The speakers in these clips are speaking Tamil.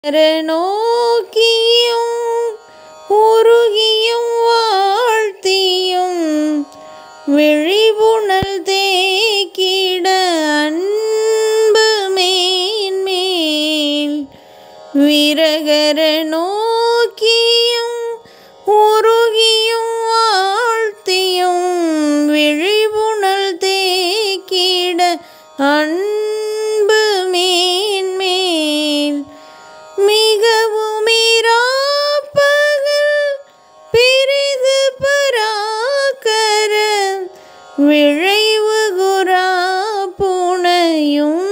நோக்கியும் உருகியும் வாழ்த்தியும் விழிபுணல் தேக்கிட அன்பு மேன்மேல் விரகர நோக்கியும் உருகியும் வாழ்த்தியும் விழிபுணல் தேக்கிட அன்பு மேன்மேல் மிகவும் இராப்பகல் பிரிது பராக்கர விழைவு குரா புனையும்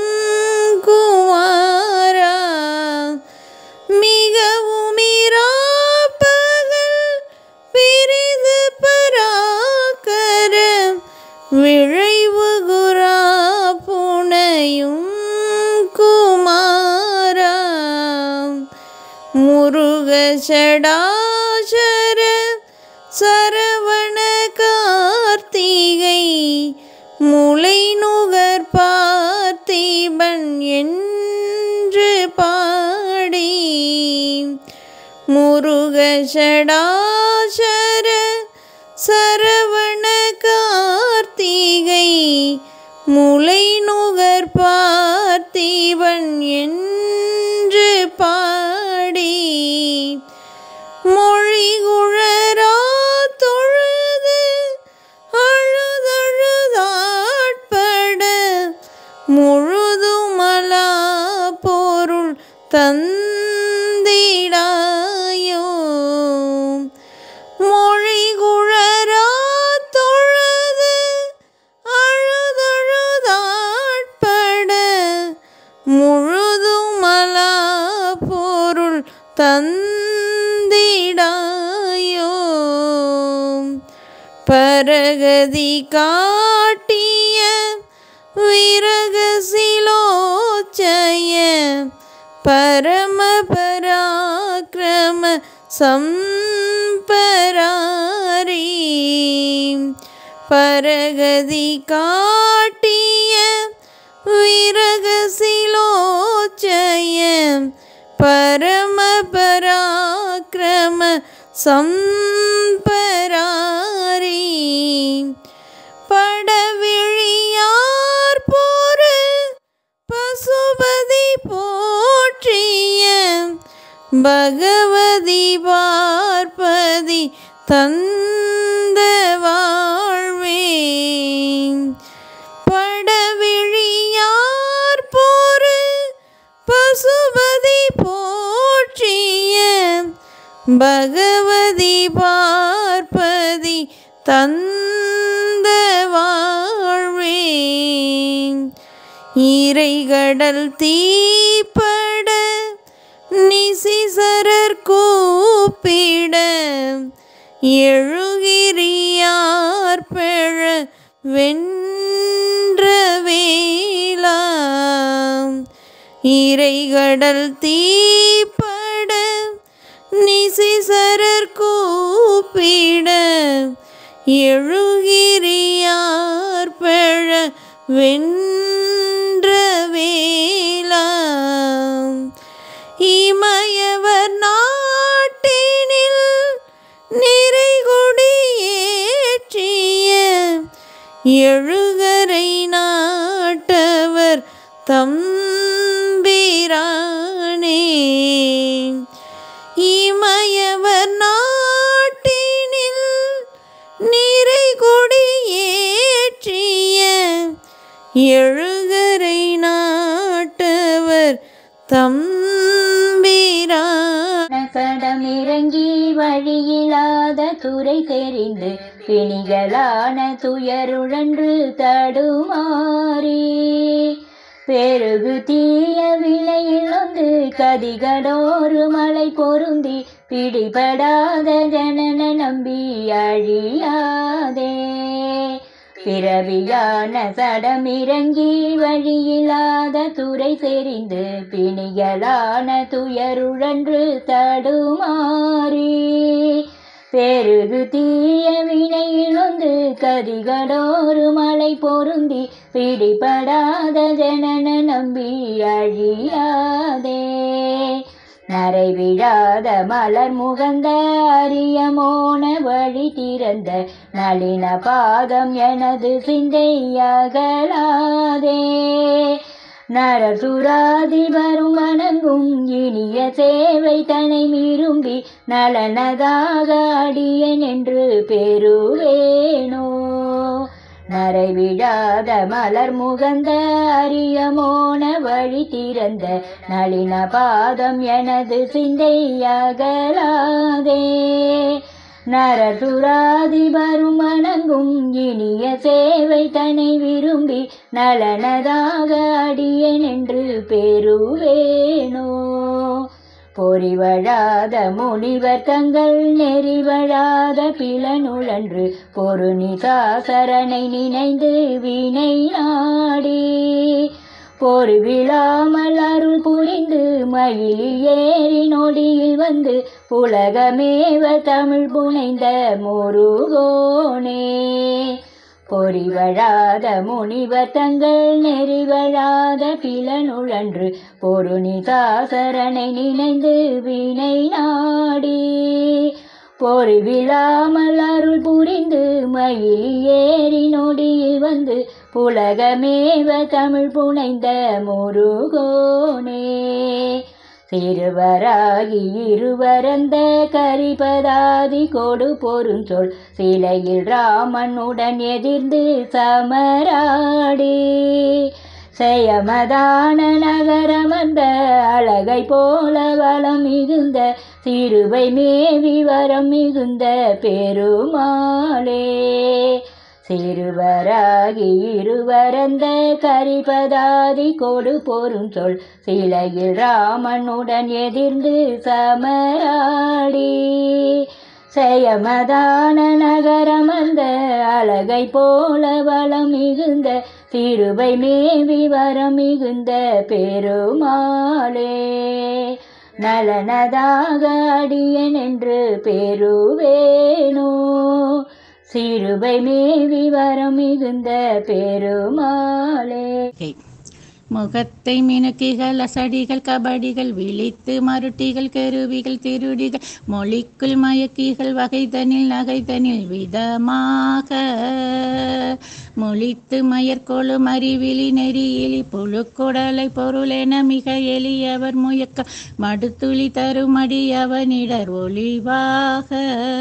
குமாரா மிகவும் இராப்பகல் பிரிது பராக்கர விழைவு குரா புனையும் குமாரா முருக சடாசர சரவண கார்த்திகை முளை நுகர் பார்த்திபன் என்று பாடி முருக சடாசர சரவண கார்த்திகை முளை நுகர் பார்த்திபன் என்று பாடி மொழி குழரா தொழுது அழுதழுதாட்பட முழுதுமலா பொருள் தந்திடாயோ மொழி குழரா தொழுது அழுதழுதாட்பட முழுதுமலா பொருள் தந்திடாயோ பரகதி காட்டிய விரகசிலோச்சய பரம பராக்கிரம சம்பராரி பரகதி காட்டிய விரகசிலோச்சய பரம பராக்கிரம சம்பராரி படவிழியார் போர பசுபதி போற்றிய பகவதி பார்ப்பதி தந்த வாழ்வே படவிழியார் போர பசுபதி போற்றிய பகவதி பார்ப்பதி தந்த வாழ்வே இறைகடல் தீப்பட நிசிசரர் கூப்பிட எழுகிரியார் பெழ வென்ற வேளா இறைகடல் தீப்பட நிசிசரர் கூப்பிட எழுகிரியார் பெழ வென்ற வேளா இமயவர் நாட்டினில் நிறைகுடியேற்றிய எழுகரை நாட்டவர் தம்பிரானே இமயவர் நாட்டினில் நிறைகுடியேற்றிய எழுகரை நாட்டவர் தம்பிரான் கடமிறங்கி வழியில்லாத துறை தெரிந்து பிணிகளான துயருழன்று தடுமாறி பெருகு தீய வினையில் வந்து கதிகடோறு மலை பொருந்தி பிடிபடாத ஜனன நம்பி அழியாதே பிறவியான சடமிறங்கி வழியில்லாத துறை தெரிந்து பிணிகளான துயருழன்று தடுமாறி பெருகு தீய வினையில் வந்து கதிகடோறு மலை பொருந்தி பிடிபடாத ஜனன நம்பி அழியாதே நரை விழாத மலர் முகந்த அரியமோன வழி திறந்த நளின பாதம் எனது சிந்தையகலாதே நரர் சுராதி வரும் வணங்கும் இனிய சேவை தனை விரும்பி நலனதாக அடியன் என்று பெறுவேனோ நரை விழாத மலர் முகந்த அரியமோன வழி திறந்த நளின பாதம் எனது சிந்தையகலாதே நரர் சுராதி வரும் வணங்கும் இனிய சேவை தனை விரும்பி நலனதாக அடியன் என்று பெறுவேனோ பொறிவழாத முனிவர் தங்கள் நெறிவழாத பிளனுழன்று பொருணிசாசரனை நினைந்து வினை நாடி போர் விழாமல் அருள் புரிந்து மயிலில் ஏறி நொடியில் வந்து புலகமேவ தமிழ் புனைந்த முருகோனே பொறிவழாத முனிவர் தங்கள் நெறிவழாத பிளனுழன்று பொருணிசாசரனை நினைந்து வினை நாடி பொறி விழாமல் அருள் புரிந்து மயில் ஏறி நொடியில் வந்து புலகமேவ தமிழ் புனைந்த முருகோனே சிறுவராகி இருவரந்த கரிபதாதி கொடு பொருஞ்சொல் சிலையில் ராமனுடன் எதிர்ந்து சமராடி செயமதான நகரமந்த அழகை போல வளம் மிகுந்த சிறுவை மேவி வரம் மிகுந்த பெருமாளே சிறுவராகி இருவரந்த கரிபதாதி கொடு பொரும் சொல் சிலையில் ராமனுடன் எதிர்ந்து சமராடி செயமதான நகரமந்த அழகை போல வளம் மிகுந்த சிறுவை மேவி வரம் மிகுந்த பெருமாளே நலனதாக அடியன் என்று பெறுவேனோ சிறுவை மேவி வரம் மிகுந்த பெருமாளே முகத்தை மினுக்கிகள் அசடிகள் கபடிகள் விழித்து மருட்டிகள் கருவிகள் திருடிகள் மொழிக்குள் மயக்கிகள் வகைதனில் நகைதனில் விதமாக மொழித்து மயற்கொழு மறிவிழி நெறியிலி புழுக்குடலை பொருளென மிக எளியவர் முயக்க மடுத்துளி தருமடி அவனிடர் ஒளிவாக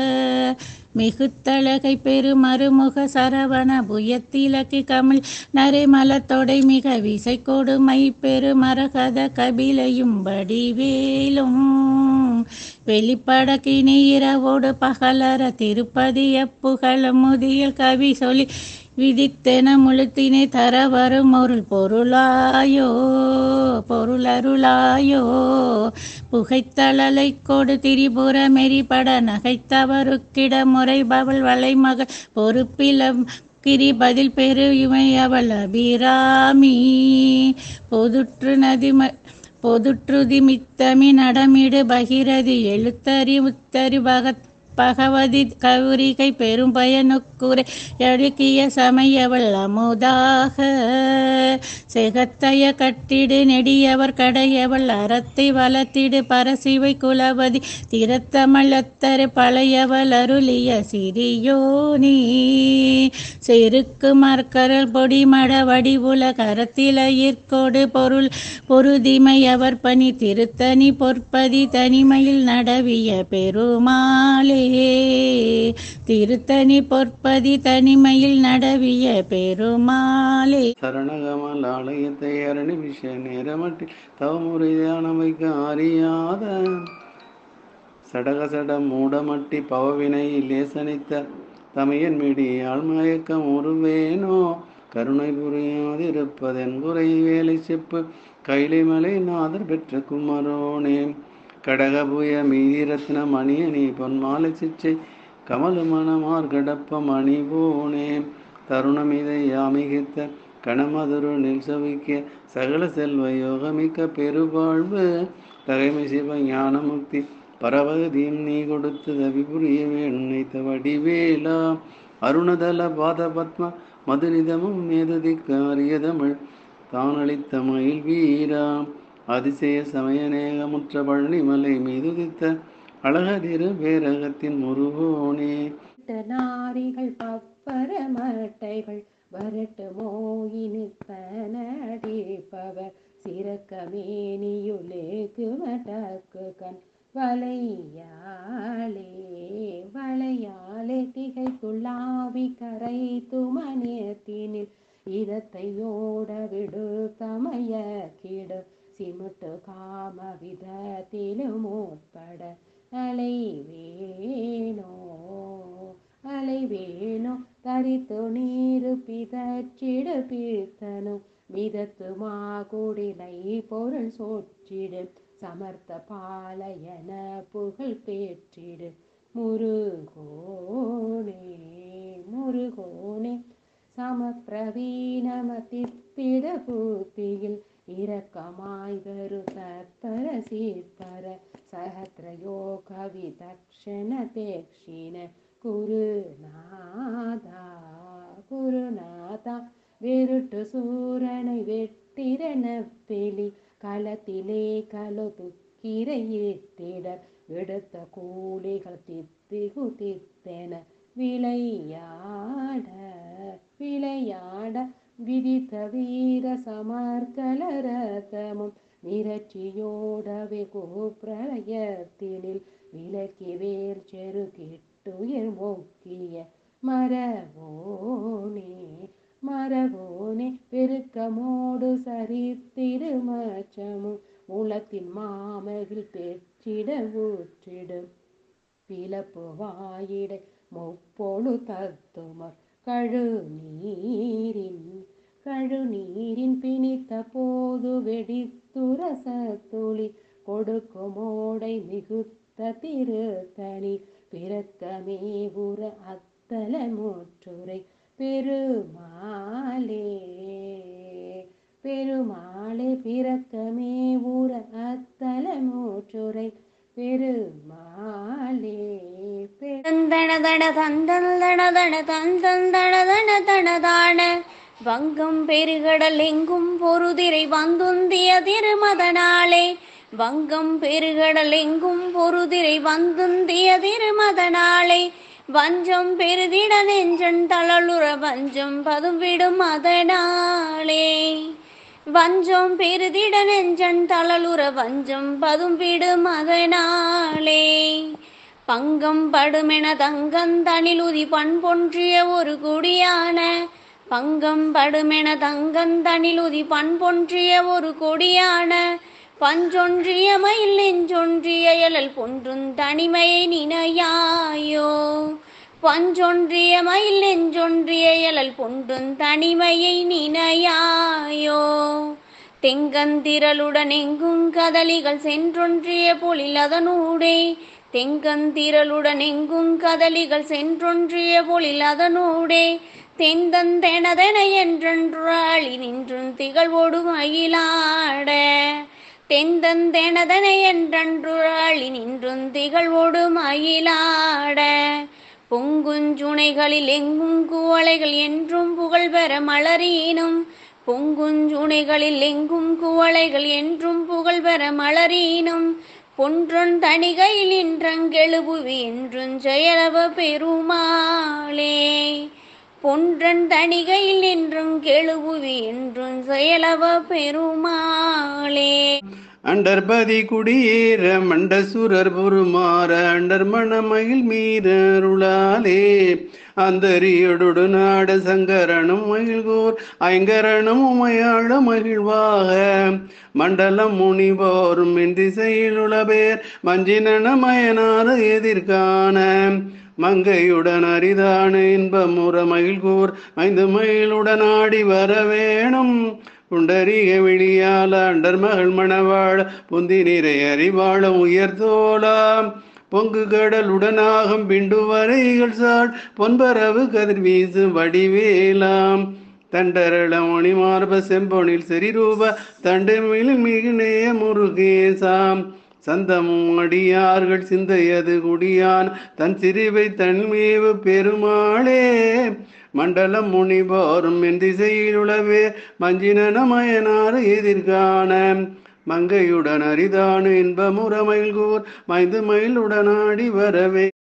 மிகுத்தழகை பெரு மறுமுக சரவண புயத்திலக்கு கமிழ் நரைமலத்தொடை மிக விசை கொடுமை பெரு மரகத கபிலையும் வடிவேலும் வெளிப்பட கிணி இரவோடு பகலர திருப்பதி எப்புகழ முதியல் கவி சொல்லி விதித்தென முழுத்தினை தர வரும் ஒரு பொருளாயோ பொருளருளாயோ புகைத்தளலை கொடு திரிபுர மெறிபட நகைத்தவருக்கிட முறைபவள் வளைமகள் பொறுப்பிலம் கிரி பதில் பெரு இமை அவள் அபிராமி பொதுற்று நதிம பொதுற்றுதி மித்தமி நடமிடு பகிரதி எழுத்தறி முத்தறி பகத் பகவதி கௌரிகை பெரும் பயனுக்குரை எழுக்கிய சமையவள் அமுதாக செகத்தைய கட்டிடு நெடியவர் கடையவள் அறத்தை வளத்திடு பரசிவை குலவதி திறத்தமளத்தரு பழையவள் அருளிய சிறியோனி செருக்கு மர்க்கரல் பொடி மட வடிவுல கரத்திலயிற்கோடு பொருள் பொருதிமை அவர் பணி திருத்தனி பொற்பதி தனிமையில் நடவிய பெருமாளே திருத்தனி பொற்பதி தனிமையில் நடவிய பெருமாளே சரணகமல் ஆலயத்தை அரணி விஷ நேரமட்டில் தவமுறை தியானம் வைக்க அறியாத சடக சட மூடமட்டி பவவினை லேசனித்த தமையன் மிடி ஆழ்மயக்கம் உருவேனோ கருணை புரியாதிருப்பதென் குறை வேலை செப்பு கைலை மலை நாதர் பெற்ற குமரோனே கடகபுய மீதிரத்ன மணியணி பொன்மாலை சிச்சை கமலுமண மார்கடப்ப மணி போனே தருணமிதை யாமிகித்த கணமதுரு நில்சவிக்க சகல செல்வ யோகமிக்க பெருவாழ்வு தகைமை சிவ ஞானமுக்தி பரவகதியும் நீ கொடுத்து தவி புரிய வேணுனைத்த வடிவேலா அருணதல பாத பத்ம மதுரிதமும் மேதுதிக்க அரியதமிழ் தானளித்த மயில் வீரா அதிசய சமயநேகமுற்ற பழனிமலை மீதுதித்த அழகதிரு பேரகத்தின் முருகோனே நாரிகள் பப்பர மட்டைகள் வரட்டு மோயினிப்பனடிப்பவர் சிறக்க மேனியுலேக்கு மடக்கு கண் வளையாளே வளையாளே திகைத்துள்ளாவி கரை துமனியத்தினில் இதத்தையோட விடு தமய கிடு சிமுட்டு காம விதத்திலும் உட்பட அலை வேணோ அலை வேணோ தரித்து நீரு பிதச்சிடு பீர்த்தனு மிதத்து மாகுடிலை பொருள் சோற்றிடு சமர்த்த பாலயன புகழ் பேற்றிடு முருகோனே முருகோனே சமப்பிரவீணமதிப்பிட பூத்தியில் இரக்கமாய் வரு தற்பர சீர்பர சஹத்ரயோக விதக்ஷண தேக்ஷிண குருநாதா குருநாதா வெருட்டு சூரனை வெட்டிரன பெலி களத்திலே கலு துக்கிரையிட்டிட விடுத்த கூலிகள் தித்திகு தித்தென விளையாட விளையாட விதித்த வீர சமர்கலரதமும் மிரட்சியோடவே பிரளயத்தினில் விலக்கி வேல் செரு கிட்டுயிர் மோக்கிய மரவோனே மரவோனே பெருக்கமோடு சரித்திருமச்சமும் உலத்தின் மாமகில் பெற்றிட ஊற்றிடும் பிளப்பு வாயிடை முப்பொழு தத்துமர் கழு நீரின் கழு நீரின் பிணித்த போது வெடித்துரச துளி கொடுக்குமோடை மிகுத்த திருத்தனி பிறக்கமே உற அத்தல மூற்றுரை பெருமாளே பெருமாளே பிறக்கமே ஊர அத்தல மூற்றுரை பெருமாளே பெரு தந்தன தந்தன தன தந்தன தனதான வங்கம் பெருகடல் எங்கும் பொருதிரை வந்துந்திய திருமதனாலே வங்கம் பெருகடல் எங்கும் பொருதிரை வந்துந்திய திருமதனாலே வஞ்சம் பெருதிட நெஞ்சன் தளலுற வஞ்சம் பதுவிடும் அதனாலே வஞ்சம் பெருதிட நெஞ்சன் தளலுற வஞ்சம் பதும்பிடும் அதனாலே பங்கம் படுமென தங்கந்தனிலுதி பண்பொன்றிய ஒரு குடியான பங்கம் படுமென தங்கந்தனிலுதி பண்பொன்றிய ஒரு கொடியான பஞ்சொன்றிய மயில் நெஞ்சொன்றிய எழல் பொன்றும் தனிமையை நினையாயோ பஞ்சொன்றிய மயில் நெஞ்சொன்றிய எழல் பொன்றும் தனிமையை நினையாயோ தெங்கந்திரளுடன் எங்கும் கதலிகள் சென்றொன்றிய பொழில் அதனூடே தெங்கந்திரளுடன் எங்கும் கதலிகள் சென்றொன்றிய பொழில் அதனூடே தெந்தந்தெனதென என்றென்று அழி நின்றும் திகழ்வோடு மயிலாட தெந்தந்தெனதென என்றென்று அழி நின்றும் திகழ்வோடு மயிலாட பொங்குஞ்சுனைகளில் எங்கும் குவளைகள் என்றும் புகழ் பெற மலரீனும் பொங்குஞ்சுனைகளில் எங்கும் குவளைகள் என்றும் புகழ் பெற மலரீனும் பொன்றொன் தணிகையில் இன்றங்கெழுபுவி என்றும் ஜெயரவ பெருமாளே பொன்றன் தணிகையில் என்றும் கெழுபுவி என்றும் செயலவ பெருமாளே அண்டர்பதி குடியேற மண்டசுரர் பொறுமாற அண்டர் மணமயில் மீறருளாலே அந்தரியொடு நாடு சங்கரனும் மகிழ்கோர் ஐங்கரனும் உமையாள மகிழ்வாக மண்டலம் முனிவோரும் என் திசையில் உளபேர் மஞ்சினன மயனாறு எதிர்காண மங்கையுடன் அரிதான இன்பமுற மகிழ்கூர் ஐந்து மயிலுடன் ஆடி வர வேணும் புண்டரீக விழியால அண்டர் மகள் மணவாழ புந்தி நிறை அறிவாழ உயர்தோலாம் பொங்கு கடல் உடனாகும் பிண்டு வரைகள் சாள் பொன்பரவு கதிர் வீசு வடிவேலாம் தண்டரள மணிமார்ப செம்பொனில் செரிரூப தண்டமிழ் மிகுநேய முருகேசாம் சந்தமும் அடியார்கள் சிந்தையது குடியான் தன் சிறுவை தன்மேவு பெருமாளே மண்டலம் முனிபோரும் என் திசையில் உளவே மஞ்சினமயனாறு எதிர்காண மங்கையுடன் அரிதான இன்பமுறமையில் கூர் மைந்து மயிலுடன் ஆடி வரவே